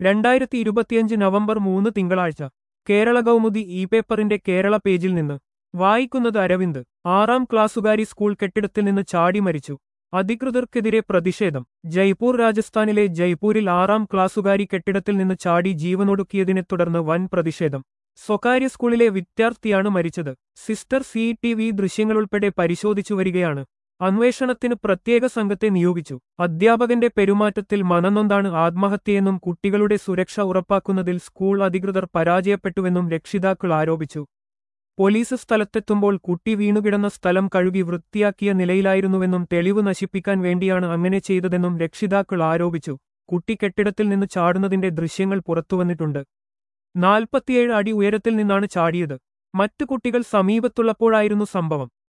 രണ്ടായിരത്തി ഇരുപത്തിയഞ്ച് നവംബർ മൂന്ന് തിങ്കളാഴ്ച കേരള കൗമുദി ഇ പേപ്പറിന്റെ കേരള പേജിൽ നിന്ന് വായിക്കുന്നത് അരവിന്ദ് ആറാം ക്ലാസ്സുകാരി സ്കൂൾ കെട്ടിടത്തിൽ നിന്ന് ചാടി മരിച്ചു അധികൃതർക്കെതിരെ പ്രതിഷേധം ജയ്പൂർ രാജസ്ഥാനിലെ ജയ്പൂരിൽ ആറാം ക്ലാസ്സുകാരി കെട്ടിടത്തിൽ നിന്ന് ചാടി ജീവനൊടുക്കിയതിനെ തുടർന്ന് വൻ പ്രതിഷേധം സ്വകാര്യ സ്കൂളിലെ വിദ്യാർത്ഥിയാണ് മരിച്ചത് സിസ്റ്റർ സി ടി വി ദൃശ്യങ്ങളുൾപ്പെടെ പരിശോധിച്ചു വരികയാണ് അന്വേഷണത്തിന് പ്രത്യേക സംഘത്തെ നിയോഗിച്ചു അധ്യാപകന്റെ പെരുമാറ്റത്തിൽ മനനൊന്താണ് ആത്മഹത്യയെന്നും കുട്ടികളുടെ സുരക്ഷ ഉറപ്പാക്കുന്നതിൽ സ്കൂൾ അധികൃതർ പരാജയപ്പെട്ടുവെന്നും രക്ഷിതാക്കൾ ആരോപിച്ചു പോലീസ് സ്ഥലത്തെത്തുമ്പോൾ കുട്ടി വീണുകിടന്ന സ്ഥലം കഴുകി വൃത്തിയാക്കിയ നിലയിലായിരുന്നുവെന്നും തെളിവ് നശിപ്പിക്കാൻ വേണ്ടിയാണ് അങ്ങനെ ചെയ്തതെന്നും രക്ഷിതാക്കൾ ആരോപിച്ചു കുട്ടി കെട്ടിടത്തിൽ നിന്ന് ചാടുന്നതിന്റെ ദൃശ്യങ്ങൾ പുറത്തുവന്നിട്ടുണ്ട് നാൽപ്പത്തിയേഴ് അടി ഉയരത്തിൽ നിന്നാണ് ചാടിയത് മറ്റു കുട്ടികൾ സമീപത്തുള്ളപ്പോഴായിരുന്നു സംഭവം